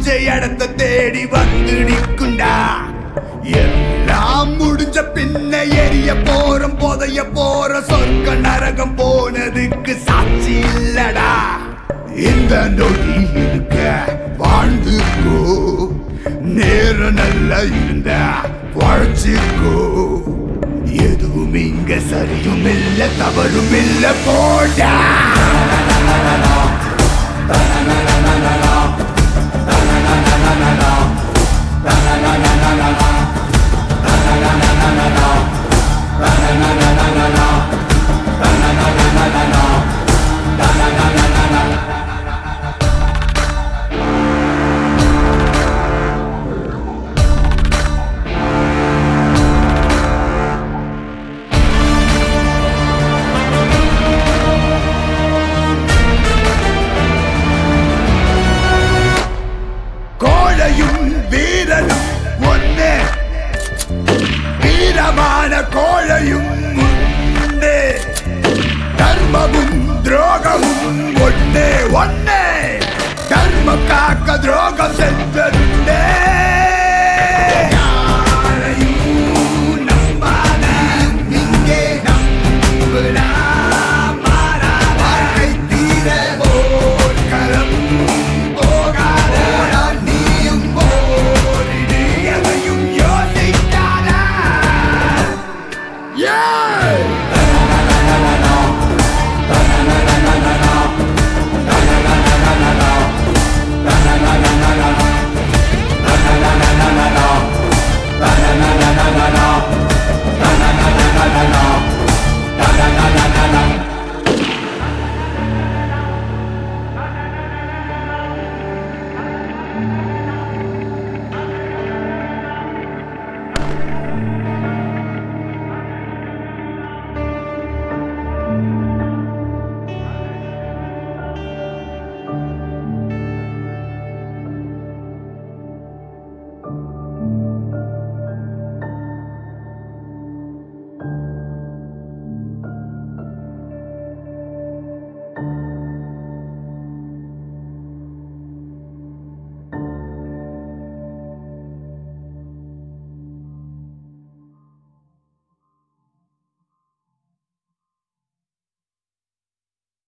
புடிச்ச இடத்த தேடி வந்து நிக்குண்டா எல்லாம் முடிஞ்ச பின்ன எரிய போறோம் புதைய போற சொர்க்க நரகம் போனதுக்கு சாட்சி இல்லடா இந்த நொடி இருக்க வாழ்ந்துக்கோ நேரம் நல்லா இருந்த வாழ்ச்சிக்கோ எதுவும் இங்க சரியும் இல்ல தவறும் இல்ல போடா கோழையும் வீரனும் ஒன்னே வீரமான கோழையும் உண்டே தர்மமும் துரோகமும் ஒன்னே ஒன்னே தர்மம் காக்க துரோகம் சென்றே